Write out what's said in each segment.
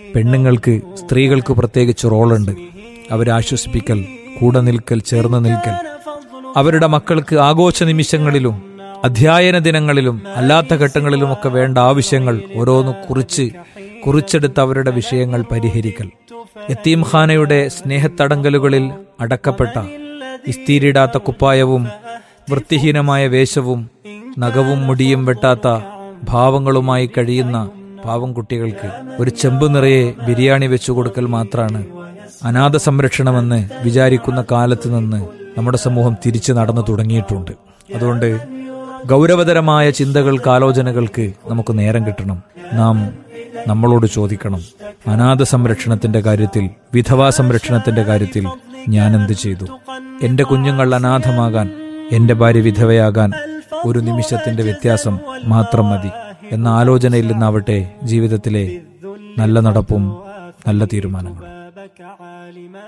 പെണ്ണുങ്ങൾക്ക് സ്ത്രീകൾക്ക് പ്രത്യേകിച്ച് റോളുണ്ട് അവരെ ആശ്വസിപ്പിക്കൽ കൂടെ നിൽക്കൽ ചേർന്ന് നിൽക്കൽ അവരുടെ മക്കൾക്ക് ആഘോഷ നിമിഷങ്ങളിലും അധ്യയന ദിനങ്ങളിലും അല്ലാത്ത ഘട്ടങ്ങളിലുമൊക്കെ വേണ്ട ആവശ്യങ്ങൾ ഓരോന്ന് കുറിച്ച് കുറിച്ചെടുത്ത് അവരുടെ വിഷയങ്ങൾ പരിഹരിക്കൽ യത്തീംഖാനയുടെ സ്നേഹത്തടങ്കലുകളിൽ അടക്കപ്പെട്ട ഇസ്തീരിടാത്ത കുപ്പായവും വൃത്തിഹീനമായ വേഷവും നഖവും മുടിയും വെട്ടാത്ത ഭാവങ്ങളുമായി കഴിയുന്ന പാവം കുട്ടികൾക്ക് ഒരു ചെമ്പ് നിറയെ ബിരിയാണി വെച്ചു കൊടുക്കൽ മാത്രമാണ് അനാഥ സംരക്ഷണമെന്ന് വിചാരിക്കുന്ന കാലത്ത് നിന്ന് നമ്മുടെ സമൂഹം തിരിച്ചു നടന്നു തുടങ്ങിയിട്ടുണ്ട് അതുകൊണ്ട് ഗൗരവതരമായ ചിന്തകൾക്ക് ആലോചനകൾക്ക് നമുക്ക് നേരം കിട്ടണം നാം നമ്മളോട് ചോദിക്കണം അനാഥ സംരക്ഷണത്തിന്റെ കാര്യത്തിൽ വിധവാ സംരക്ഷണത്തിന്റെ കാര്യത്തിൽ ഞാൻ എന്ത് ചെയ്തു എന്റെ കുഞ്ഞുങ്ങൾ അനാഥമാകാൻ എന്റെ ഭാര്യ വിധവയാകാൻ ഒരു നിമിഷത്തിന്റെ വ്യത്യാസം മാത്രം മതി എന്ന ആലോചനയിൽ നിന്നാവട്ടെ ജീവിതത്തിലെ നല്ല നടപ്പും നല്ല തീരുമാനങ്ങളും بابك عالما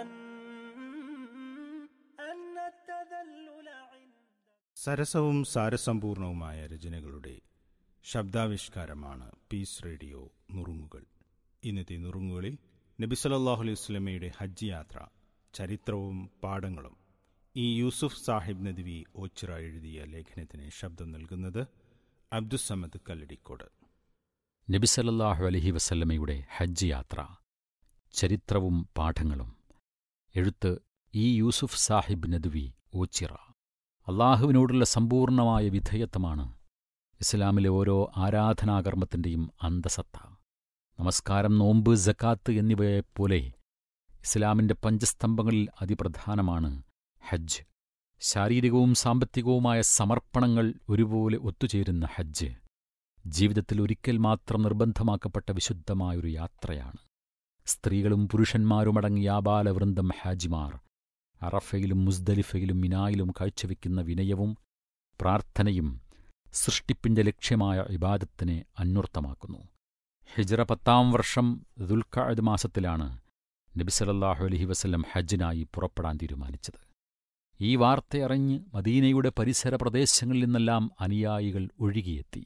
أن التذلل عند സരസവും സാരസമ്പൂർണവുമായ രചനകളുടെ ശബ്ദാവിഷ്കാരമാണ് പീസ് റേഡിയോ നുറുങ്ങുകൾ ഇന്നത്തെ നുറുങ്ങുകളിൽ നബി സല്ലല്ലാഹു അലൈഹി വസല്ലമയുടെ ഹജ്ജ് യാത്ര ചരിത്രവും പാഠങ്ങളും ഈ യൂസുഫ് സാഹിബ് നദ്വി ഓച്ചിറ എഴുതിയ ലേഖനത്തിന് ശബ്ദം നൽകുന്നത് അബ്ദുസമദ് കല്ലടിക്കോട് നബിസലല്ലാഹു അലഹി വസല്ലമയുടെ ഹജ്ജ് യാത്ര ചരിത്രവും പാഠങ്ങളും എഴുത്ത് ഇ യൂസുഫ് സാഹിബ് നദ്വി ഓച്ചിറ അള്ളാഹുവിനോടുള്ള സമ്പൂർണമായ വിധേയത്വമാണ് ഇസ്ലാമിലെ ഓരോ ആരാധനാകർമ്മത്തിൻ്റെയും അന്തസത്ത നമസ്കാരം നോമ്പ് ജക്കാത്ത് എന്നിവയെപ്പോലെ ഇസ്ലാമിൻ്റെ പഞ്ചസ്തംഭങ്ങളിൽ അതിപ്രധാനമാണ് ഹജ്ജ് ശാരീരികവും സാമ്പത്തികവുമായ സമർപ്പണങ്ങൾ ഒരുപോലെ ഒത്തുചേരുന്ന ഹജ്ജ് ജീവിതത്തിൽ ഒരിക്കൽ മാത്രം നിർബന്ധമാക്കപ്പെട്ട വിശുദ്ധമായൊരു യാത്രയാണ് സ്ത്രീകളും പുരുഷന്മാരുമടങ്ങിയ ആബാലവൃന്ദം ഹാജിമാർ അറഫയിലും മുസ്ദലിഫയിലും മിനായിലും കാഴ്ചവെക്കുന്ന വിനയവും പ്രാർത്ഥനയും സൃഷ്ടിപ്പിന്റെ ലക്ഷ്യമായ ഇബാദത്തിനെ അന്വർത്ഥമാക്കുന്നു ഹിജ്റ പത്താം വർഷം ദുൽഖഅദ് മാസത്തിലാണ് നബിസലല്ലാഹു അലഹി വസല്ലം ഹജ്ജിനായി പുറപ്പെടാൻ തീരുമാനിച്ചത് ഈ വാർത്തയറിഞ്ഞ് മദീനയുടെ പരിസര പ്രദേശങ്ങളിൽ നിന്നെല്ലാം അനുയായികൾ ഒഴുകിയെത്തി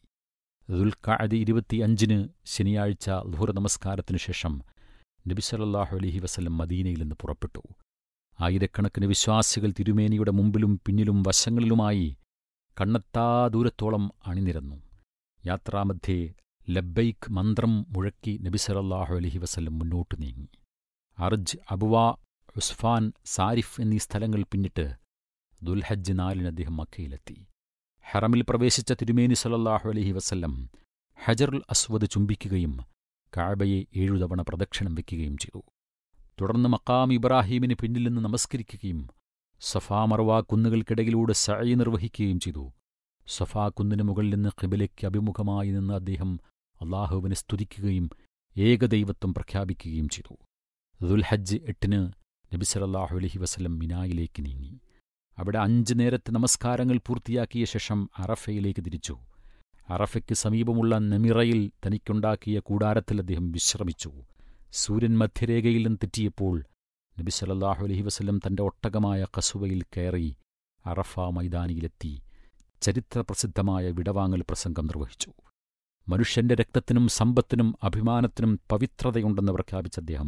ദുൽഖഅദ് ഇരുപത്തിയഞ്ചിന് ശനിയാഴ്ച ലുഹുർ നമസ്കാരത്തിനു ശേഷം നബിസലല്ലാഹു അലഹി വസല്ലം മദീനയിൽ നിന്ന് പുറപ്പെട്ടു ആയിരക്കണക്കിന് വിശ്വാസികൾ തിരുമേനിയുടെ മുമ്പിലും പിന്നിലും വശങ്ങളിലുമായി കണ്ണെത്താ ദൂരത്തോളം അണിനിരന്നു യാത്രാമധ്യേ ലബ്ബൈക്ക് മന്ത്രം മുഴക്കി നബിസലല്ലാഹു അലഹി വസല്ലം മുന്നോട്ടു നീങ്ങി അർജ് അബുവ ഉസ്ഫാൻ സാരിഫ് എന്നീ സ്ഥലങ്ങൾ പിന്നിട്ട് ദുൽഹജ്ജ് നാലിന് അദ്ദേഹം മക്കയിലെത്തി ഹറമിൽ പ്രവേശിച്ച തിരുമേനി സല്ലല്ലാഹു അലൈഹി വസല്ലം ഹജറുൽ അസ്വദ് ചുംബിക്കുകയും കാബയെ ഏഴു തവണ പ്രദക്ഷിണം വയ്ക്കുകയും ചെയ്തു തുടർന്ന് മക്കാം ഇബ്രാഹീമിന് പിന്നിൽ നിന്ന് നമസ്കരിക്കുകയും സഫാ മർവ കുന്നുകൾക്കിടയിലൂടെ സഅയി നിർവഹിക്കുകയും ചെയ്തു സഫാ കുന്നിന് മുകളിൽ നിന്ന് ഖിബിലയ്ക്ക് അഭിമുഖമായി നിന്ന് അദ്ദേഹം അള്ളാഹുവിനെ സ്തുതിക്കുകയും ഏകദൈവത്വം പ്രഖ്യാപിക്കുകയും ചെയ്തു ദുൽഹജ്ജ് എട്ടിന് നബി സല്ലല്ലാഹു അലൈഹി വസല്ലം മിനായിലേക്ക് നീങ്ങി അവിടെ അഞ്ച് നേരത്തെ നമസ്കാരങ്ങൾ പൂർത്തിയാക്കിയ ശേഷം അറഫയിലേക്ക് തിരിച്ചു അറഫയ്ക്ക് സമീപമുള്ള നമിറയിൽ തനിക്കുണ്ടാക്കിയ കൂടാരത്തിൽ അദ്ദേഹം വിശ്രമിച്ചു സൂര്യൻ മധ്യരേഖയിൽ നിന്ന് തെറ്റിയപ്പോൾ നബി സല്ലല്ലാഹു അലൈഹി വസല്ലം തന്റെ ഒട്ടകമായ കസുവയിൽ കയറി അറഫ മൈതാനിയിലെത്തി ചരിത്രപ്രസിദ്ധമായ വിടവാങ്ങൽ പ്രസംഗം നിർവഹിച്ചു മനുഷ്യന്റെ രക്തത്തിനും സമ്പത്തിനും അഭിമാനത്തിനും പവിത്രതയുണ്ടെന്ന് പ്രഖ്യാപിച്ച അദ്ദേഹം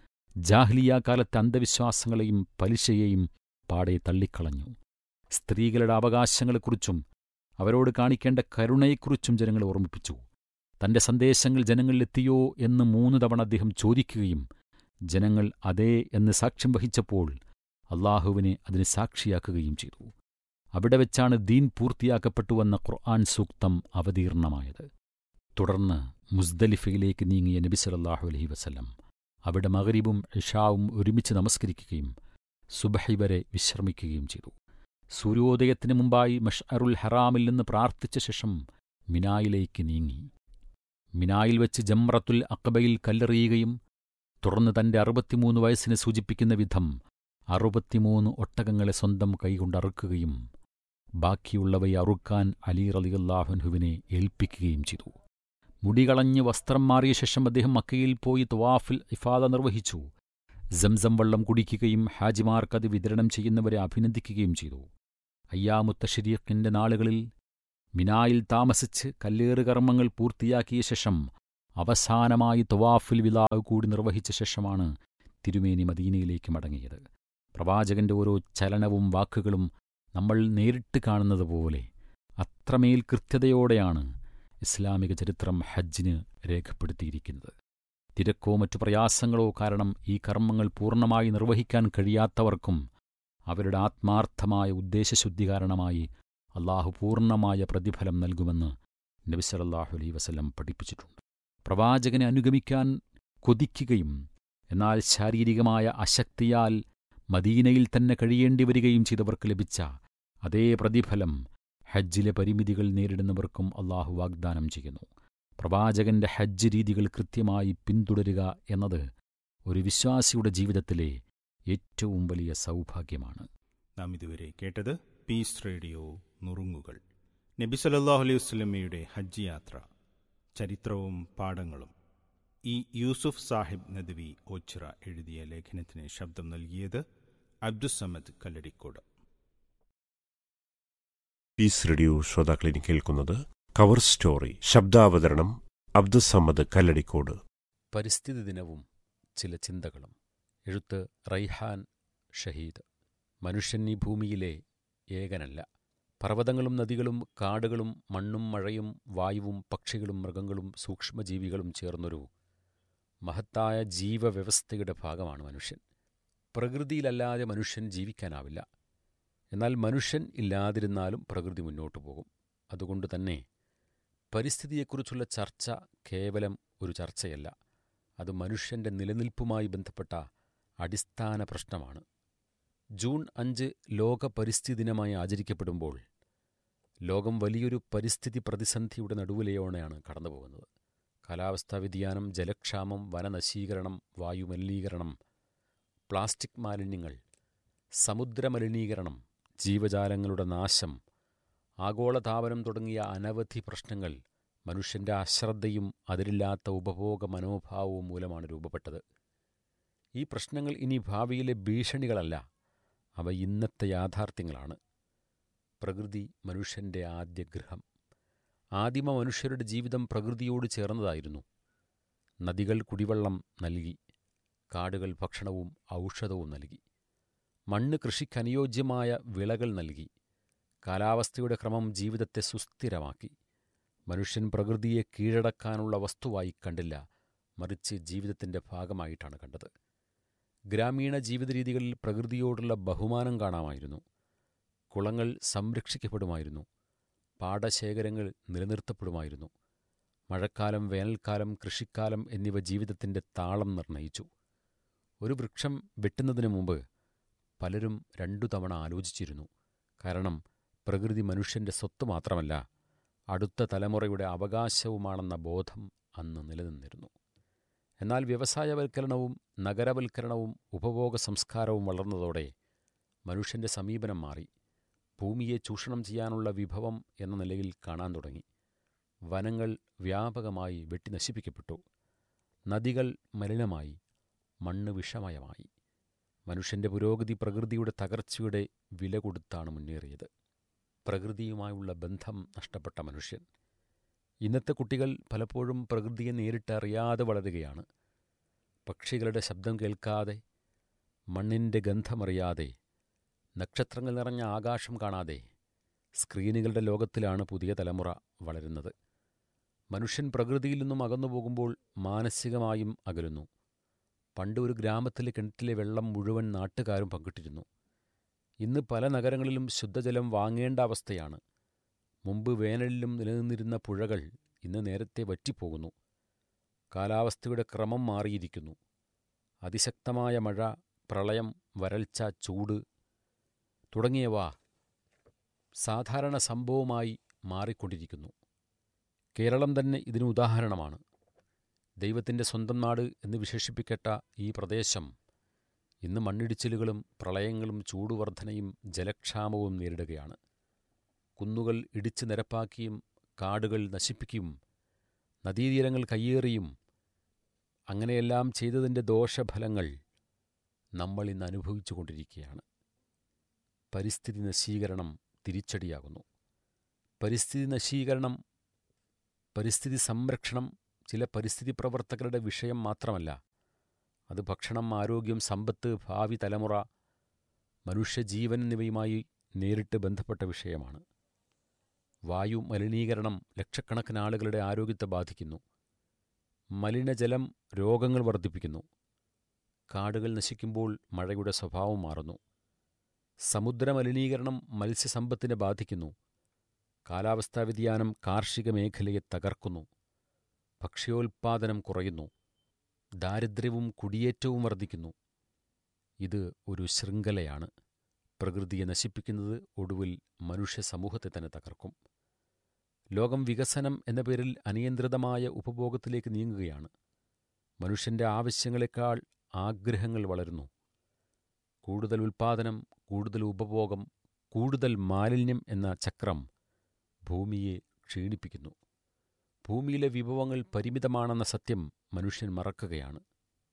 ജാഹ്ലിയ കാലത്തെ അന്ധവിശ്വാസങ്ങളെയും പലിശയെയും പാടെ തള്ളിക്കളഞ്ഞു സ്ത്രീകളുടെ അവകാശങ്ങളെക്കുറിച്ചും അവരോട് കാണിക്കേണ്ട കരുണയെക്കുറിച്ചും ജനങ്ങളെ ഓർമ്മിപ്പിച്ചു തന്റെ സന്ദേശങ്ങൾ ജനങ്ങളിലെത്തിയോ എന്ന് മൂന്ന് തവണ അദ്ദേഹം ചോദിക്കുകയും ജനങ്ങൾ അതേ എന്ന് സാക്ഷ്യം വഹിച്ചപ്പോൾ അള്ളാഹുവിനെ അതിന് സാക്ഷിയാക്കുകയും ചെയ്തു അവിടെ വെച്ചാണ് ദീൻ പൂർത്തിയാക്കപ്പെട്ടുവെന്ന ഖുർആൻ സൂക്തം അവതീർണമായത് തുടർന്ന് മുസ്ദലിഫയിലേക്ക് നീങ്ങിയ നബി സല്ലല്ലാഹു അലൈഹി വസല്ലം അവിടെ മഗ്രിബും ഇഷാവും ഒരുമിച്ച് നമസ്കരിക്കുകയും സുബഹി വരെ വിശ്രമിക്കുകയും ചെയ്തു സൂര്യോദയത്തിന് മുമ്പായി മഷ്അറുൽ ഹറാമിൽ നിന്ന് പ്രാർത്ഥിച്ച ശേഷം മിനായിലേക്ക് നീങ്ങി മിനായിൽ വെച്ച് ജംറത്തുൽ അക്കബയിൽ കല്ലെറിയുകയും തുടർന്ന് തന്റെ അറുപത്തിമൂന്ന് വയസ്സിനെ സൂചിപ്പിക്കുന്ന വിധം അറുപത്തിമൂന്ന് ഒട്ടകങ്ങളെ സ്വന്തം കൈകൊണ്ട് അറുക്കുകയും ബാക്കിയുള്ളവയെ അറുക്കാൻ അലി റലിയല്ലാഹുൻഹുവിനെ ഏൽപ്പിക്കുകയും ചെയ്തു മുടികളഞ്ഞ് വസ്ത്രം മാറിയ ശേഷം അദ്ദേഹം മക്കയിൽ പോയി തുവാഫിൽ ഇഫാദ നിർവഹിച്ചു സംസം വെള്ളം കുടിക്കുകയും ഹാജിമാർക്കത് വിതരണം ചെയ്യുന്നവരെ അഭിനന്ദിക്കുകയും ചെയ്തു അയ്യാമുത്തഷരീഖിന്റെ നാളുകളിൽ മിനായിൽ താമസിച്ച് കല്ലേറ് കർമ്മങ്ങൾ പൂർത്തിയാക്കിയ ശേഷം അവസാനമായി തവാഫുൽ വിലാവ് കൂടി നിർവഹിച്ച ശേഷമാണ് തിരുമേനി മദീനയിലേക്ക് മടങ്ങിയത് പ്രവാചകന്റെ ഓരോ ചലനവും വാക്കുകളും നമ്മൾ നേരിട്ട് കാണുന്നത് പോലെ അത്രമേൽ കൃത്യതയോടെയാണ് ഇസ്ലാമിക ചരിത്രം ഹജ്ജിന് രേഖപ്പെടുത്തിയിരിക്കുന്നത് തിരക്കോ മറ്റു പ്രയാസങ്ങളോ കാരണം ഈ കർമ്മങ്ങൾ പൂർണ്ണമായി നിർവഹിക്കാൻ കഴിയാത്തവർക്കും അവരുടെ ആത്മാർത്ഥമായ ഉദ്ദേശശുദ്ധി കാരണമായി അള്ളാഹു പൂർണ്ണമായ പ്രതിഫലം നൽകുമെന്ന് നബി സല്ലല്ലാഹു അലൈഹി വസല്ലം പഠിപ്പിച്ചിട്ടുണ്ട് പ്രവാചകനെ അനുഗമിക്കാൻ കൊതിക്കുകയും എന്നാൽ ശാരീരികമായ അശക്തിയാൽ മദീനയിൽ തന്നെ കഴിയേണ്ടി വരികയും ചെയ്തവർക്ക് ലഭിച്ച അതേ പ്രതിഫലം ഹജ്ജിലെ പരിമിതികൾ നേരിടുന്നവർക്കും അള്ളാഹു വാഗ്ദാനം ചെയ്യുന്നു പ്രവാചകന്റെ ഹജ്ജ് രീതികൾ കൃത്യമായി പിന്തുടരുക എന്നത് ഒരു വിശ്വാസിയുടെ ജീവിതത്തിലെ ഏറ്റവും വലിയ സൗഭാഗ്യമാണ് നാം ഇതുവരെ കേട്ടത് പീസ് റേഡിയോ നുറുങ്ങുകൾ നബി സല്ലല്ലാഹു അലൈഹി വസല്ലമയുടെ ഹജ്ജ് യാത്ര ചരിത്രവും പാഠങ്ങളും ഈ യൂസുഫ് സാഹിബ് നദ്വി ഓച്ചിറ എഴുതിയ ലേഖനത്തിന് ശബ്ദം നൽകിയത് അബ്ദുസമദ് കല്ലടിക്കോട് പീസ് റേഡിയോ ശ്രോതാക്കളിന് കേൾക്കുന്നത് കവർ സ്റ്റോറി ശബ്ദാവതരണം അബ്ദുസമ്മദ് കല്ലടിക്കോട് പരിസ്ഥിതി ദിനവും ചില ചിന്തകളും എഴുത്ത് റൈഹാൻ ഷഹീദ് മനുഷ്യൻ ഈ ഭൂമിയിലെ ഏകനല്ല പർവ്വതങ്ങളും നദികളും കാടുകളും മണ്ണും മഴയും വായുവും പക്ഷികളും മൃഗങ്ങളും സൂക്ഷ്മജീവികളും ചേർന്നൊരു മഹത്തായ ജീവവ്യവസ്ഥയുടെ ഭാഗമാണ് മനുഷ്യൻ പ്രകൃതിയിലല്ലാതെ മനുഷ്യൻ ജീവിക്കാനാവില്ല എന്നാൽ മനുഷ്യൻ ഇല്ലാതിരുന്നാലും പ്രകൃതി മുന്നോട്ടു പോകും അതുകൊണ്ട് തന്നെ പരിസ്ഥിതിയെക്കുറിച്ചുള്ള ചർച്ച കേവലം ഒരു ചർച്ചയല്ല അത് മനുഷ്യന്റെ നിലനിൽപ്പുമായി ബന്ധപ്പെട്ട അടിസ്ഥാന പ്രശ്നമാണ് ജൂൺ അഞ്ച് ലോക പരിസ്ഥിതി ദിനമായി ആചരിക്കപ്പെടുമ്പോൾ ലോകം വലിയൊരു പരിസ്ഥിതി പ്രതിസന്ധിയുടെ നടുവിലെയോണെയാണ് കടന്നുപോകുന്നത് കാലാവസ്ഥാ വ്യതിയാനം ജലക്ഷാമം വനനശീകരണം വായുമലിനീകരണം പ്ലാസ്റ്റിക് മാലിന്യങ്ങൾ സമുദ്രമലിനീകരണം ജീവജാലങ്ങളുടെ നാശം ആഗോളതാപനം തുടങ്ങിയ അനവധി പ്രശ്നങ്ങൾ മനുഷ്യന്റെ അശ്രദ്ധയും അതിരില്ലാത്ത ഉപഭോഗ മനോഭാവവും മൂലമാണ് രൂപപ്പെട്ടത് ഈ പ്രശ്നങ്ങൾ ഇനി ഭാവിയിലെ ഭീഷണികളല്ല അവ ഇന്നത്തെ യാഥാർത്ഥ്യങ്ങളാണ് പ്രകൃതി മനുഷ്യന്റെ ആദ്യ ഗൃഹം ആദിമ മനുഷ്യരുടെ ജീവിതം പ്രകൃതിയോട് ചേർന്നതായിരുന്നു നദികൾ കുടിവെള്ളം നൽകി കാടുകൾ ഭക്ഷണവും ഔഷധവും നൽകി മണ്ണ് കൃഷിക്ക് അനുയോജ്യമായ വിളകൾ നൽകി കാലാവസ്ഥയുടെ ക്രമം ജീവിതത്തെ സുസ്ഥിരമാക്കി മനുഷ്യൻ പ്രകൃതിയെ കീഴടക്കാനുള്ള വസ്തുവായി കണ്ടില്ല മറിച്ച് ജീവിതത്തിൻ്റെ ഭാഗമായിട്ടാണ് കണ്ടത് ഗ്രാമീണ ജീവിത രീതികളിൽ പ്രകൃതിയോടുള്ള ബഹുമാനം കാണാമായിരുന്നു കുളങ്ങൾ സംരക്ഷിക്കപ്പെടുമായിരുന്നു പാടശേഖരങ്ങൾ നിലനിർത്തപ്പെടുമായിരുന്നു മഴക്കാലം വേനൽക്കാലം കൃഷിക്കാലം എന്നിവ ജീവിതത്തിൻ്റെ താളം നിർണയിച്ചു ഒരു വൃക്ഷം വെട്ടുന്നതിന് മുമ്പ് പലരും രണ്ടു തവണ ആലോചിച്ചിരുന്നു കാരണം പ്രകൃതി മനുഷ്യന്റെ സ്വത്ത് മാത്രമല്ല അടുത്ത തലമുറയുടെ അവകാശവുമാണെന്ന ബോധം അന്ന് നിലനിന്നിരുന്നു എന്നാൽ വ്യവസായവൽക്കരണവും നഗരവൽക്കരണവും ഉപഭോഗ സംസ്കാരവും വളർന്നതോടെ മനുഷ്യന്റെ സമീപനം മാറി ഭൂമിയെ ചൂഷണം ചെയ്യാനുള്ള വിഭവം എന്ന നിലയിൽ കാണാൻ തുടങ്ങി വനങ്ങൾ വ്യാപകമായി വെട്ടിനശിപ്പിക്കപ്പെട്ടു നദികൾ മലിനമായി മണ്ണ് വിഷമയമായി മനുഷ്യന്റെ പുരോഗതി പ്രകൃതിയുടെ തകർച്ചയുടെ വില കൊടുത്താണ് മുന്നേറിയത് പ്രകൃതിയുമായുള്ള ബന്ധം നഷ്ടപ്പെട്ട മനുഷ്യൻ ഇന്നത്തെ കുട്ടികൾ പലപ്പോഴും പ്രകൃതിയെ നേരിട്ട് അറിയാതെ വളരുകയാണ് പക്ഷികളുടെ ശബ്ദം കേൾക്കാതെ മണ്ണിൻ്റെ ഗന്ധമറിയാതെ നക്ഷത്രങ്ങൾ നിറഞ്ഞ ആകാശം കാണാതെ സ്ക്രീനുകളുടെ ലോകത്തിലാണ് പുതിയ തലമുറ വളരുന്നത് മനുഷ്യൻ പ്രകൃതിയിൽ നിന്നും അകന്നു പോകുമ്പോൾ മാനസികമായും അകലുന്നു പണ്ട് ഒരു ഗ്രാമത്തിലെ കിണറ്റിലെ വെള്ളം മുഴുവൻ നാട്ടുകാരും പങ്കിട്ടിരുന്നു ഇന്ന് പല നഗരങ്ങളിലും ശുദ്ധജലം വാങ്ങേണ്ട അവസ്ഥയാണ് മുമ്പ് വേനലിലും നിലനിന്നിരുന്ന പുഴകൾ ഇന്ന് നേരത്തെ വറ്റിപ്പോകുന്നു കാലാവസ്ഥയുടെ ക്രമം മാറിയിരിക്കുന്നു അതിശക്തമായ മഴ പ്രളയം വരൾച്ച ചൂട് തുടങ്ങിയവ സാധാരണ സംഭവമായി മാറിക്കൊണ്ടിരിക്കുന്നു കേരളം തന്നെ ഇതിന് ഉദാഹരണമാണ് ദൈവത്തിൻ്റെ സ്വന്തം നാട് എന്ന് വിശേഷിപ്പിക്കട്ട ഈ പ്രദേശം ഇന്ന് മണ്ണിടിച്ചിലുകളും പ്രളയങ്ങളും ചൂടുവർധനയും ജലക്ഷാമവും നേരിടുകയാണ് കുന്നുകൾ ഇടിച്ചു നിരപ്പാക്കിയും കാടുകൾ നശിപ്പിക്കുകയും നദീതീരങ്ങൾ കയ്യേറിയും അങ്ങനെയെല്ലാം ചെയ്തതിൻ്റെ ദോഷഫലങ്ങൾ നമ്മൾ ഇന്ന് അനുഭവിച്ചു കൊണ്ടിരിക്കുകയാണ് പരിസ്ഥിതി നശീകരണം തിരിച്ചടിയാകുന്നു പരിസ്ഥിതി നശീകരണം പരിസ്ഥിതി സംരക്ഷണം ചില പരിസ്ഥിതി പ്രവർത്തകരുടെ വിഷയം മാത്രമല്ല അത് ഭക്ഷണം ആരോഗ്യം സമ്പത്ത് ഭാവി തലമുറ മനുഷ്യജീവൻ എന്നിവയുമായി നേരിട്ട് ബന്ധപ്പെട്ട വിഷയമാണ് വായു മലിനീകരണം ലക്ഷക്കണക്കിന് ആളുകളുടെ ആരോഗ്യത്തെ ബാധിക്കുന്നു മലിനജലം രോഗങ്ങൾ വർദ്ധിപ്പിക്കുന്നു കാടുകൾ നശിക്കുമ്പോൾ മഴയുടെ സ്വഭാവം മാറുന്നു സമുദ്ര മലിനീകരണം മത്സ്യസമ്പത്തിനെ ബാധിക്കുന്നു കാലാവസ്ഥാ വ്യതിയാനം കാർഷിക മേഖലയെ തകർക്കുന്നു ഭക്ഷ്യോൽപാദനം കുറയുന്നു ദാരിദ്ര്യവും കുടിയേറ്റവും വർദ്ധിക്കുന്നു ഇത് ഒരു ശൃംഖലയാണ് പ്രകൃതിയെ നശിപ്പിക്കുന്നത് ഒടുവിൽ മനുഷ്യ സമൂഹത്തെ തന്നെ തകർക്കും ലോകം വികസനം എന്ന പേരിൽ അനിയന്ത്രിതമായ ഉപഭോഗത്തിലേക്ക് നീങ്ങുകയാണ് മനുഷ്യൻ്റെ ആവശ്യങ്ങളെക്കാൾ ആഗ്രഹങ്ങൾ വളരുന്നു കൂടുതൽ ഉൽപ്പാദനം കൂടുതൽ ഉപഭോഗം കൂടുതൽ മാലിന്യം എന്ന ചക്രം ഭൂമിയെ ക്ഷീണിപ്പിക്കുന്നു ഭൂമിയിലെ വിഭവങ്ങൾ പരിമിതമാണെന്ന സത്യം മനുഷ്യൻ മറക്കുകയാണ്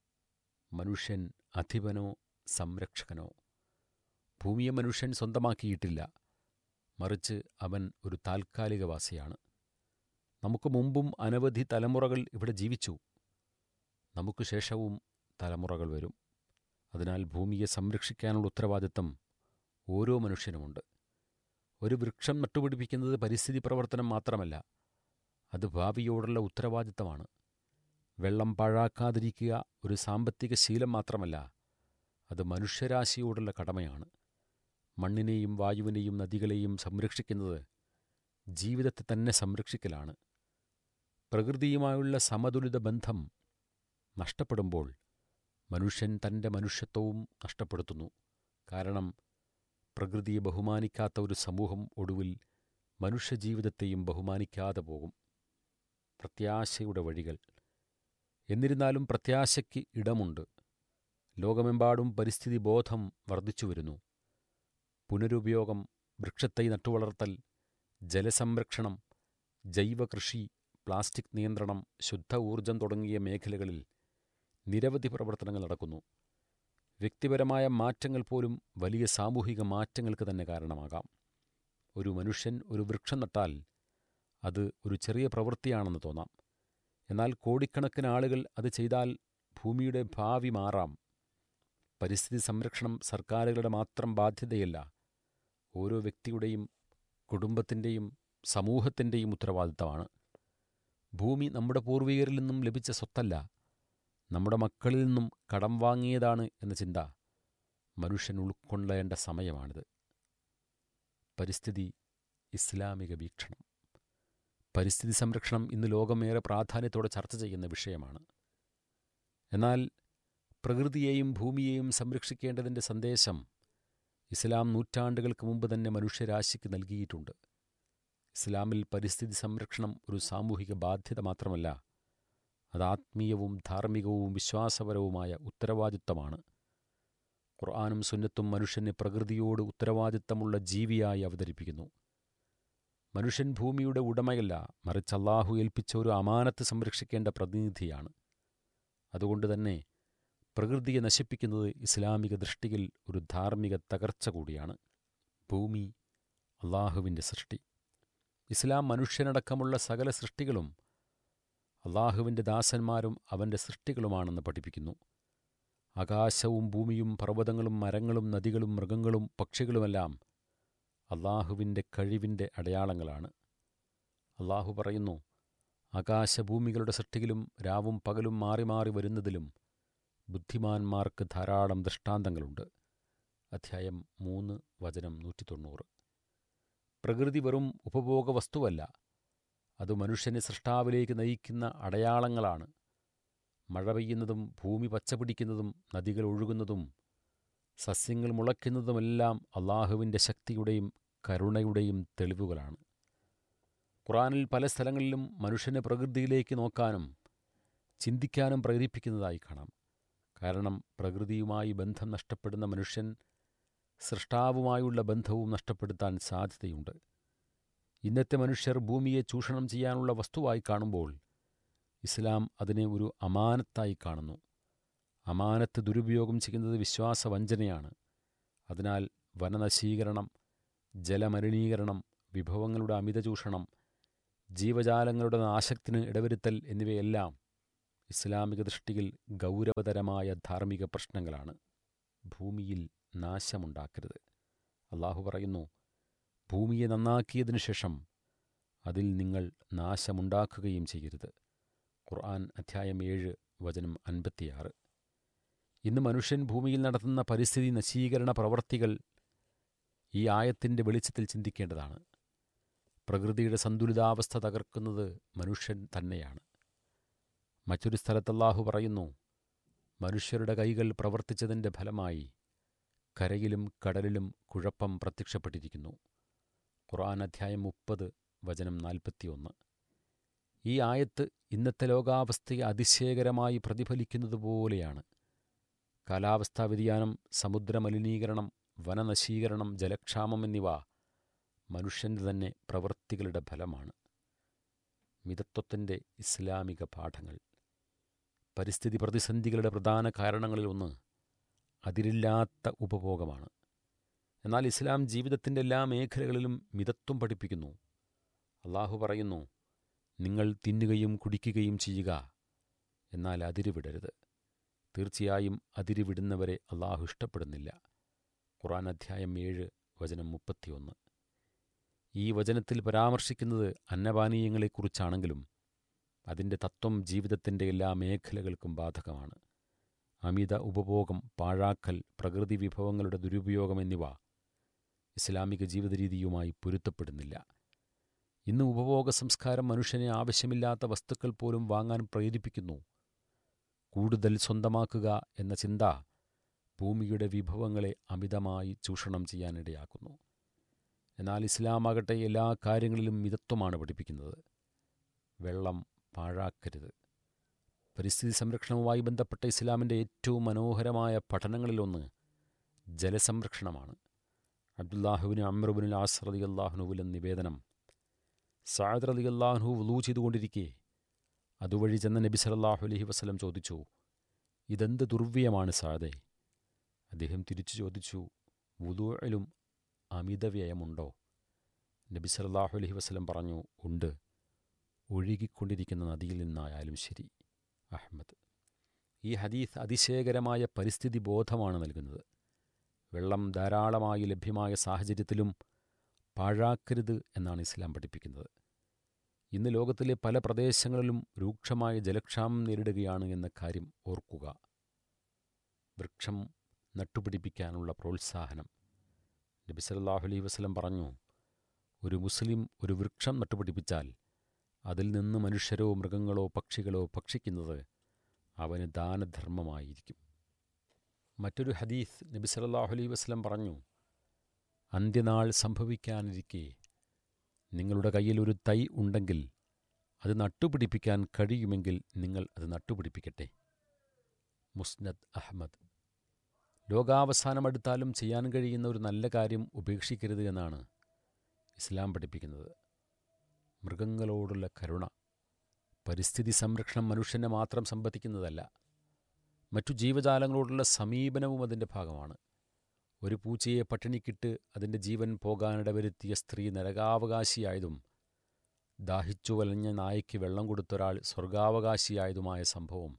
മനുഷ്യൻ അധിപനോ സംരക്ഷകനോ ഭൂമിയെ മനുഷ്യൻ സ്വന്തമാക്കിയിട്ടില്ല മറിച്ച് അവൻ ഒരു താൽക്കാലികവാസിയാണ് നമുക്ക് മുമ്പും അനവധി തലമുറകൾ ഇവിടെ ജീവിച്ചു നമുക്ക് ശേഷവും തലമുറകൾ വരും അതിനാൽ ഭൂമിയെ സംരക്ഷിക്കാനുള്ള ഉത്തരവാദിത്തം ഓരോ മനുഷ്യനുമുണ്ട് ഒരു വൃക്ഷം നട്ടുപിടിപ്പിക്കുന്നത് പരിസ്ഥിതി പ്രവർത്തനം മാത്രമല്ല അത് ഭാവിയോടുള്ള ഉത്തരവാദിത്തമാണ് വെള്ളം പാഴാക്കാതിരിക്കുക ഒരു സാമ്പത്തിക ശീലം മാത്രമല്ല അത് മനുഷ്യരാശിയോടുള്ള കടമയാണ് മണ്ണിനെയും വായുവിനെയും നദികളെയും സംരക്ഷിക്കുന്നത് ജീവിതത്തെ തന്നെ സംരക്ഷിക്കലാണ് പ്രകൃതിയുമായുള്ള സമതുലിത ബന്ധം നഷ്ടപ്പെടുമ്പോൾ മനുഷ്യൻ തൻ്റെ മനുഷ്യത്വവും നഷ്ടപ്പെടുത്തുന്നു കാരണം പ്രകൃതിയെ ബഹുമാനിക്കാത്ത ഒരു സമൂഹം ഒടുവിൽ മനുഷ്യജീവിതത്തെയും ബഹുമാനിക്കാതെ പോകും പ്രത്യാശയുടെ വഴികൾ എന്നിരുന്നാലും പ്രത്യാശയ്ക്ക് ഇടമുണ്ട് ലോകമെമ്പാടും പരിസ്ഥിതി ബോധം വർദ്ധിച്ചു വരുന്നു പുനരുപയോഗം വൃക്ഷത്തൈ നട്ടുവളർത്തൽ ജലസംരക്ഷണം ജൈവകൃഷി പ്ലാസ്റ്റിക് നിയന്ത്രണം ശുദ്ധ ഊർജം തുടങ്ങിയ മേഖലകളിൽ നിരവധി പ്രവർത്തനങ്ങൾ നടക്കുന്നു വ്യക്തിപരമായ മാറ്റങ്ങൾ പോലും വലിയ സാമൂഹിക മാറ്റങ്ങൾക്ക് തന്നെ കാരണമാകാം ഒരു മനുഷ്യൻ ഒരു വൃക്ഷം നട്ടാൽ അത് ഒരു ചെറിയ പ്രവൃത്തിയാണെന്ന് തോന്നാം എന്നാൽ കോടിക്കണക്കിന് ആളുകൾ അത് ചെയ്താൽ ഭൂമിയുടെ ഭാവി മാറാം പരിസ്ഥിതി സംരക്ഷണം സർക്കാരുകളുടെ മാത്രം ബാധ്യതയല്ല ഓരോ വ്യക്തിയുടെയും കുടുംബത്തിൻ്റെയും സമൂഹത്തിൻ്റെയും ഉത്തരവാദിത്തമാണ് ഭൂമി നമ്മുടെ പൂർവികരിൽ നിന്നും ലഭിച്ച സ്വത്തല്ല നമ്മുടെ മക്കളിൽ നിന്നും കടം വാങ്ങിയതാണ് എന്ന ചിന്ത മനുഷ്യൻ ഉൾക്കൊള്ളേണ്ട സമയമാണിത് പരിസ്ഥിതി ഇസ്ലാമിക വീക്ഷണം പരിസ്ഥിതി സംരക്ഷണം ഇന്ന് ലോകമേറെ പ്രാധാന്യത്തോടെ ചർച്ച ചെയ്യുന്ന വിഷയമാണ് എന്നാൽ പ്രകൃതിയെയും ഭൂമിയെയും സംരക്ഷിക്കേണ്ടതിൻ്റെ സന്ദേശം ഇസ്ലാം നൂറ്റാണ്ടുകൾക്ക് മുമ്പ് തന്നെ മനുഷ്യരാശിക്ക് നൽകിയിട്ടുണ്ട് ഇസ്ലാമിൽ പരിസ്ഥിതി സംരക്ഷണം ഒരു സാമൂഹിക ബാധ്യത മാത്രമല്ല അത് ആത്മീയവും ധാർമ്മികവും വിശ്വാസപരവുമായ ഉത്തരവാദിത്തമാണ് ഖുർആാനും സുന്നത്തും മനുഷ്യനെ പ്രകൃതിയോട് ഉത്തരവാദിത്തമുള്ള ജീവിയായി അവതരിപ്പിക്കുന്നു മനുഷ്യൻ ഭൂമിയുടെ ഉടമയല്ല മറിച്ച് അള്ളാഹു ഏൽപ്പിച്ച ഒരു അമാനത്ത് സംരക്ഷിക്കേണ്ട പ്രതിനിധിയാണ് അതുകൊണ്ട് തന്നെ പ്രകൃതിയെ നശിപ്പിക്കുന്നത് ഇസ്ലാമിക ദൃഷ്ടിയിൽ ഒരു ധാർമ്മിക തകർച്ച കൂടിയാണ് ഭൂമി അള്ളാഹുവിൻ്റെ സൃഷ്ടി ഇസ്ലാം മനുഷ്യനടക്കമുള്ള സകല സൃഷ്ടികളും അള്ളാഹുവിൻ്റെ ദാസന്മാരും അവൻ്റെ സൃഷ്ടികളുമാണെന്ന് പഠിപ്പിക്കുന്നു ആകാശവും ഭൂമിയും പർവ്വതങ്ങളും മരങ്ങളും നദികളും മൃഗങ്ങളും പക്ഷികളുമെല്ലാം അള്ളാഹുവിൻ്റെ കഴിവിൻ്റെ അടയാളങ്ങളാണ് അള്ളാഹു പറയുന്നു ആകാശഭൂമികളുടെ സൃഷ്ടിയിലും രാവും പകലും മാറി മാറി വരുന്നതിലും ബുദ്ധിമാന്മാർക്ക് ധാരാളം ദൃഷ്ടാന്തങ്ങളുണ്ട് അധ്യായം മൂന്ന് വചനം നൂറ്റി തൊണ്ണൂറ് പ്രകൃതി വെറും ഉപഭോഗ വസ്തുവല്ല അത് മനുഷ്യനെ സൃഷ്ടാവിലേക്ക് നയിക്കുന്ന അടയാളങ്ങളാണ് മഴ പെയ്യുന്നതും ഭൂമി പച്ചപിടിക്കുന്നതും നദികൾ ഒഴുകുന്നതും സസ്യങ്ങൾ മുളയ്ക്കുന്നതുമെല്ലാം അള്ളാഹുവിൻ്റെ ശക്തിയുടെയും കരുണയുടെയും തെളിവുകളാണ് ഖുറാനിൽ പല സ്ഥലങ്ങളിലും മനുഷ്യനെ പ്രകൃതിയിലേക്ക് നോക്കാനും ചിന്തിക്കാനും പ്രേരിപ്പിക്കുന്നതായി കാണാം കാരണം പ്രകൃതിയുമായി ബന്ധം നഷ്ടപ്പെടുന്ന മനുഷ്യൻ സൃഷ്ടാവുമായുള്ള ബന്ധവും നഷ്ടപ്പെടുത്താൻ സാധ്യതയുണ്ട് ഇന്നത്തെ മനുഷ്യർ ഭൂമിയെ ചൂഷണം ചെയ്യാനുള്ള വസ്തുവായി കാണുമ്പോൾ ഇസ്ലാം അതിനെ ഒരു അമാനത്തായി കാണുന്നു അമാനത്ത് ദുരുപയോഗം ചെയ്യുന്നത് വിശ്വാസവഞ്ചനയാണ് അതിനാൽ വനനശീകരണം ജലമലിനീകരണം വിഭവങ്ങളുടെ അമിത ചൂഷണം ജീവജാലങ്ങളുടെ നാശത്തിന് ഇടവരുത്തൽ എന്നിവയെല്ലാം ഇസ്ലാമിക ദൃഷ്ടിയിൽ ഗൗരവതരമായ ധാർമ്മിക പ്രശ്നങ്ങളാണ് ഭൂമിയിൽ നാശമുണ്ടാക്കരുത് അള്ളാഹു പറയുന്നു ഭൂമിയെ നന്നാക്കിയതിനു ശേഷം അതിൽ നിങ്ങൾ നാശമുണ്ടാക്കുകയും ചെയ്യരുത് ഖുർആൻ അധ്യായം ഏഴ് വചനം അൻപത്തിയാറ് ഇന്ന് മനുഷ്യൻ ഭൂമിയിൽ നടത്തുന്ന പരിസ്ഥിതി നശീകരണ പ്രവർത്തികൾ ഈ ആയത്തിൻ്റെ വെളിച്ചത്തിൽ ചിന്തിക്കേണ്ടതാണ് പ്രകൃതിയുടെ സന്തുലിതാവസ്ഥ തകർക്കുന്നത് മനുഷ്യൻ തന്നെയാണ് മറ്റൊരു സ്ഥലത്ത് അല്ലാഹു പറയുന്നു മനുഷ്യരുടെ കൈകൾ പ്രവർത്തിച്ചതിൻ്റെ ഫലമായി കരയിലും കടലിലും കുഴപ്പം പ്രത്യക്ഷപ്പെട്ടിരിക്കുന്നു ഖുർആൻ അധ്യായം മുപ്പത് വചനം നാൽപ്പത്തിയൊന്ന് ഈ ആയത്ത് ഇന്നത്തെ ലോകാവസ്ഥയെ അതിശയകരമായി പ്രതിഫലിക്കുന്നത് പോലെയാണ് കാലാവസ്ഥാ വ്യതിയാനം സമുദ്രമലിനീകരണം വനനശീകരണം ജലക്ഷാമം എന്നിവ മനുഷ്യൻ്റെ തന്നെ പ്രവൃത്തികളുടെ ഫലമാണ് മിതത്വത്തിൻ്റെ ഇസ്ലാമിക പാഠങ്ങൾ പരിസ്ഥിതി പ്രതിസന്ധികളുടെ പ്രധാന കാരണങ്ങളിൽ ഒന്ന് അതിരില്ലാത്ത ഉപഭോഗമാണ് എന്നാൽ ഇസ്ലാം ജീവിതത്തിൻ്റെ എല്ലാ മേഖലകളിലും മിതത്വം പഠിപ്പിക്കുന്നു അള്ളാഹു പറയുന്നു നിങ്ങൾ തിന്നുകയും കുടിക്കുകയും ചെയ്യുക എന്നാൽ അതിരുവിടരുത് തീർച്ചയായും അതിരുവിടുന്നവരെ അള്ളാഹു ഇഷ്ടപ്പെടുന്നില്ല ഖുറാൻ അധ്യായം ഏഴ് വചനം മുപ്പത്തിയൊന്ന് ഈ വചനത്തിൽ പരാമർശിക്കുന്നത് അന്നപാനീയങ്ങളെക്കുറിച്ചാണെങ്കിലും അതിൻ്റെ തത്വം ജീവിതത്തിൻ്റെ എല്ലാ മേഖലകൾക്കും ബാധകമാണ് അമിത ഉപഭോഗം പാഴാക്കൽ പ്രകൃതി വിഭവങ്ങളുടെ ദുരുപയോഗം എന്നിവ ഇസ്ലാമിക ജീവിത രീതിയുമായി പൊരുത്തപ്പെടുന്നില്ല ഇന്ന് ഉപഭോഗ സംസ്കാരം മനുഷ്യനെ ആവശ്യമില്ലാത്ത വസ്തുക്കൾ പോലും വാങ്ങാൻ പ്രേരിപ്പിക്കുന്നു കൂടുതൽ സ്വന്തമാക്കുക എന്ന ചിന്ത ഭൂമിയുടെ വിഭവങ്ങളെ അമിതമായി ചൂഷണം ചെയ്യാനിടയാക്കുന്നു എന്നാൽ ഇസ്ലാമാകട്ടെ എല്ലാ കാര്യങ്ങളിലും മിതത്വമാണ് പഠിപ്പിക്കുന്നത് വെള്ളം പാഴാക്കരുത് പരിസ്ഥിതി സംരക്ഷണവുമായി ബന്ധപ്പെട്ട ഇസ്ലാമിൻ്റെ ഏറ്റവും മനോഹരമായ പഠനങ്ങളിലൊന്ന് ജലസംരക്ഷണമാണ് അബ്ദുല്ലാഹുവിന് അമ്രുബിൻ ആസ് റലി അള്ളാഹുനുവിലെ നിവേദനം സാദ് റലി അള്ളാഹുനു വുളൂ ചെയ്തുകൊണ്ടിരിക്കെ അതുവഴി ചെന്ന നബി സലല്ലാഹു അലഹി വസ്ലം ചോദിച്ചു ഇതെന്ത് ദുർവ്യയമാണ് സാദേ അദ്ദേഹം തിരിച്ചു ചോദിച്ചു വുലൂയിലും അമിതവ്യയമുണ്ടോ നബി സലല്ലാഹു അലഹി വസ്ലം പറഞ്ഞു ഉണ്ട് ഒഴുകിക്കൊണ്ടിരിക്കുന്ന നദിയിൽ നിന്നായാലും ശരി അഹമ്മദ് ഈ ഹദീസ് അതിശയകരമായ പരിസ്ഥിതി ബോധമാണ് നൽകുന്നത് വെള്ളം ധാരാളമായി ലഭ്യമായ സാഹചര്യത്തിലും പാഴാക്കരുത് എന്നാണ് ഇസ്ലാം പഠിപ്പിക്കുന്നത് ഇന്ന് ലോകത്തിലെ പല പ്രദേശങ്ങളിലും രൂക്ഷമായ ജലക്ഷാമം നേരിടുകയാണ് എന്ന കാര്യം ഓർക്കുക വൃക്ഷം നട്ടുപിടിപ്പിക്കാനുള്ള പ്രോത്സാഹനം നബി സല്ലല്ലാഹു അലൈഹി വസല്ലം പറഞ്ഞു ഒരു മുസ്ലിം ഒരു വൃക്ഷം നട്ടുപിടിപ്പിച്ചാൽ അതിൽ നിന്ന് മനുഷ്യരോ മൃഗങ്ങളോ പക്ഷികളോ ഭക്ഷിക്കുന്നത് അവന് ദാനധർമ്മമായിരിക്കും മറ്റൊരു ഹദീസ് നബി സല്ലല്ലാഹു അലൈഹി വസല്ലം പറഞ്ഞു അന്ത്യനാൾ സംഭവിക്കാനിരിക്കെ നിങ്ങളുടെ കയ്യിൽ ഒരു തൈ ഉണ്ടെങ്കിൽ അത് നട്ടുപിടിപ്പിക്കാൻ കഴിയുമെങ്കിൽ നിങ്ങൾ അത് നട്ടുപിടിപ്പിക്കട്ടെ മുസ്നദ് അഹമ്മദ് ലോകാവസാനം അടുത്താലും ചെയ്യാൻ കഴിയുന്ന ഒരു നല്ല കാര്യം ഉപേക്ഷിക്കരുത് എന്നാണ് ഇസ്ലാം പഠിപ്പിക്കുന്നത് മൃഗങ്ങളോടുള്ള കരുണ പരിസ്ഥിതി സംരക്ഷണം മനുഷ്യനെ മാത്രം സംബന്ധിക്കുന്നതല്ല മറ്റു ജീവജാലങ്ങളോടുള്ള സമീപനവും അതിൻ്റെ ഭാഗമാണ് ഒരു പൂച്ചയെ പട്ടിണിക്കിട്ട് അതിൻ്റെ ജീവൻ പോകാനിടവരുത്തിയ സ്ത്രീ നരകാവകാശിയായതും ദാഹിച്ചു വലഞ്ഞ നായ്ക്ക് വെള്ളം കൊടുത്തൊരാൾ സ്വർഗാവകാശിയായതുമായ സംഭവം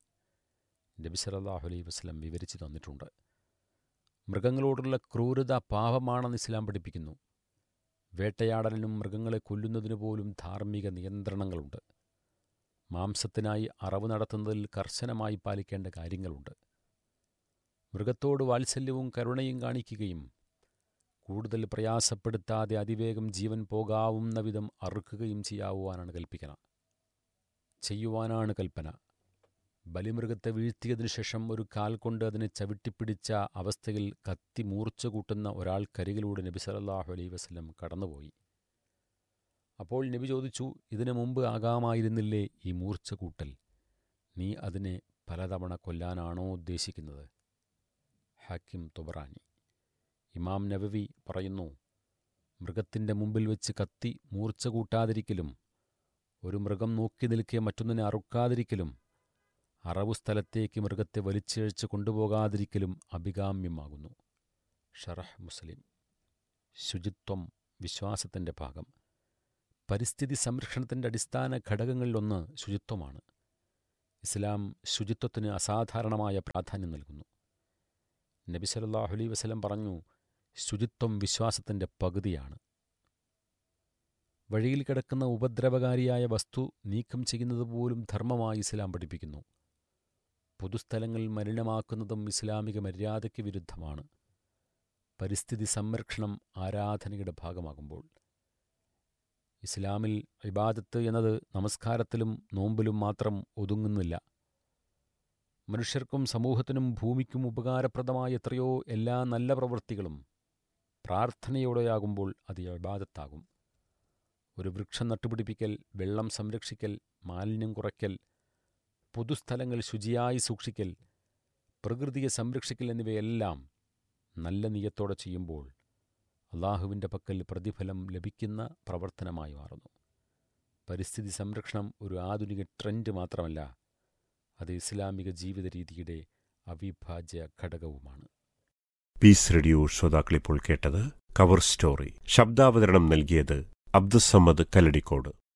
നബി സല്ലല്ലാഹു അലൈഹി വസല്ലം വിവരിച്ചു തന്നിട്ടുണ്ട് മൃഗങ്ങളോടുള്ള ക്രൂരത പാപമാണെന്ന് ഇസ്ലാം പഠിപ്പിക്കുന്നു വേട്ടയാടലിനും മൃഗങ്ങളെ കൊല്ലുന്നതിനു പോലും ധാർമ്മിക നിയന്ത്രണങ്ങളുണ്ട് മാംസത്തിനായി അറവ് നടത്തുന്നതിൽ കർശനമായി പാലിക്കേണ്ട കാര്യങ്ങളുണ്ട് മൃഗത്തോട് വാത്സല്യവും കരുണയും കാണിക്കുകയും കൂടുതൽ പ്രയാസപ്പെടുത്താതെ അതിവേഗം ജീവൻ പോകാവുന്ന വിധം അറുക്കുകയും ചെയ്യാവുവാനാണ് കൽപ്പിക്കണ ചെയ്യുവാനാണ് കൽപ്പന ബലിമൃഗത്തെ വീഴ്ത്തിയതിനു ശേഷം ഒരു കാൽ കൊണ്ട് അതിനെ ചവിട്ടിപ്പിടിച്ച അവസ്ഥയിൽ കത്തി മൂർച്ച കൂട്ടുന്ന ഒരാൾ കരികിലൂടെ നബി സല്ലല്ലാഹു അലൈഹി വസല്ലം കടന്നുപോയി അപ്പോൾ നബി ചോദിച്ചു ഇതിനു മുമ്പ് ആകാമായിരുന്നില്ലേ ഈ മൂർച്ച കൂട്ടൽ നീ അതിനെ പലതവണ കൊല്ലാനാണോ ഉദ്ദേശിക്കുന്നത് ഹാക്കിം തുബറാനി ഇമാം നബവി പറയുന്നു മൃഗത്തിൻ്റെ മുമ്പിൽ വെച്ച് കത്തി മൂർച്ച കൂട്ടാതിരിക്കലും ഒരു മൃഗം നോക്കി നിൽക്കെ മറ്റൊന്നിനെ അറുക്കാതിരിക്കലും അറവു സ്ഥലത്തേക്ക് മൃഗത്തെ വലിച്ചിഴച്ച് കൊണ്ടുപോകാതിരിക്കലും അഭികാമ്യമാകുന്നു ഷറഹ് മുസ്ലിം ശുചിത്വം വിശ്വാസത്തിൻ്റെ ഭാഗം പരിസ്ഥിതി സംരക്ഷണത്തിൻ്റെ അടിസ്ഥാന ഘടകങ്ങളിലൊന്ന് ശുചിത്വമാണ് ഇസ്ലാം ശുചിത്വത്തിന് അസാധാരണമായ പ്രാധാന്യം നൽകുന്നു നബി സല്ലല്ലാഹു അലൈഹി വസല്ലം പറഞ്ഞു ശുചിത്വം വിശ്വാസത്തിൻ്റെ പകുതിയാണ് വഴിയിൽ കിടക്കുന്ന ഉപദ്രവകാരിയായ വസ്തു നീക്കം ചെയ്യുന്നത് പോലും ധർമ്മമായി ഇസ്ലാം പഠിപ്പിക്കുന്നു പൊതുസ്ഥലങ്ങൾ മലിനമാക്കുന്നതും ഇസ്ലാമിക മര്യാദയ്ക്ക് വിരുദ്ധമാണ് പരിസ്ഥിതി സംരക്ഷണം ആരാധനയുടെ ഭാഗമാകുമ്പോൾ ഇസ്ലാമിൽ ഇബാദത്ത് എന്നത് നമസ്കാരത്തിലും നോമ്പിലും മാത്രം ഒതുങ്ങുന്നില്ല മനുഷ്യർക്കും സമൂഹത്തിനും ഭൂമിക്കും ഉപകാരപ്രദമായ എത്രയോ എല്ലാ നല്ല പ്രവൃത്തികളും പ്രാർത്ഥനയോടെയാകുമ്പോൾ അത് ഇബാദത്താകും ഒരു വൃക്ഷം നട്ടുപിടിപ്പിക്കൽ വെള്ളം സംരക്ഷിക്കൽ മാലിന്യം കുറയ്ക്കൽ പൊതുസ്ഥലങ്ങൾ ശുചിയായി സൂക്ഷിക്കൽ പ്രകൃതിയെ സംരക്ഷിക്കൽ എന്നിവയെല്ലാം നല്ല നിയത്തോടെ ചെയ്യുമ്പോൾ അള്ളാഹുവിൻ്റെ പക്കൽ പ്രതിഫലം ലഭിക്കുന്ന പ്രവർത്തനമായി മാറുന്നു പരിസ്ഥിതി സംരക്ഷണം ഒരു ആധുനിക ട്രെൻഡ് മാത്രമല്ല അത് ഇസ്ലാമിക ജീവിത രീതിയുടെ അവിഭാജ്യ ഘടകവുമാണ് പീസ് റേഡിയോ ശ്രോതാക്കളിപ്പോൾ കേട്ടത് കവർ സ്റ്റോറി ശബ്ദാവതരണം നൽകിയത് അബ്ദുസമ്മദ് കല്ലടിക്കോട്